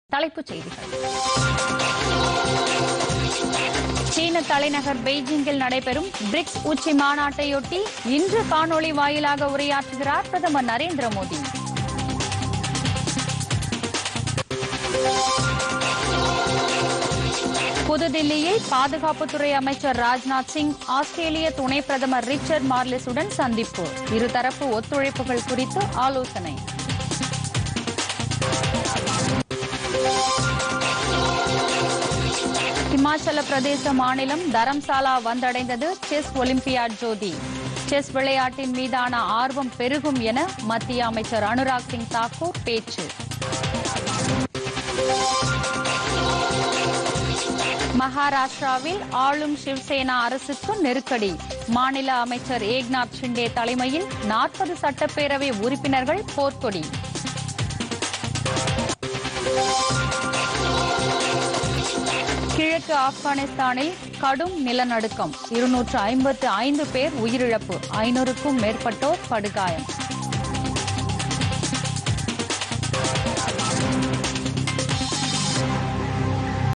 தலைப்புச் செய்திகள் சீன தலைநகர் பெய்ஜிங்கில் நடைபெறும் பிரிக்ஸ் உச்சி மாநாட்டையொட்டி இன்று காணொளி வாயிலாக உரையாற்றுகிறார் பிரதமர் நரேந்திர மோடி புதுதில்லியில் பாதுகாப்புத்துறை அமைச்சர் ராஜ்நாத் சிங் ஆஸ்திரேலிய துணை பிரதமர் ரிச்சர்ட் மார்லிஸுடன் சந்திப்பு இருதரப்பு ஒத்துழைப்புகள் குறித்து ஆலோசனை இமாச்சல பிரதேச மாநிலம் தரம்சாலா வந்தடைந்தது செஸ் ஒலிம்பியாட் ஜோதி செஸ் விளையாட்டின் மீதான ஆர்வம் பெருகும் என மத்திய அமைச்சர் அனுராக் சிங் தாக்கூர் பேச்சு மகாராஷ்டிராவில் ஆளும் சிவசேனா அரசுக்கு நெருக்கடி மாநில அமைச்சர் ஏக்நாத் ஷிண்டே தலைமையில் நாற்பது சட்டப்பேரவை உறுப்பினர்கள் போர்க்கொடி கிழக்கு ஆப்கானிஸ்தானில் கடும் நிலநடுக்கம் இருநூற்று ஐம்பத்து ஐந்து பேர் உயிரிழப்பு ஐநூறுக்கும் மேற்பட்டோர் படுகாயம்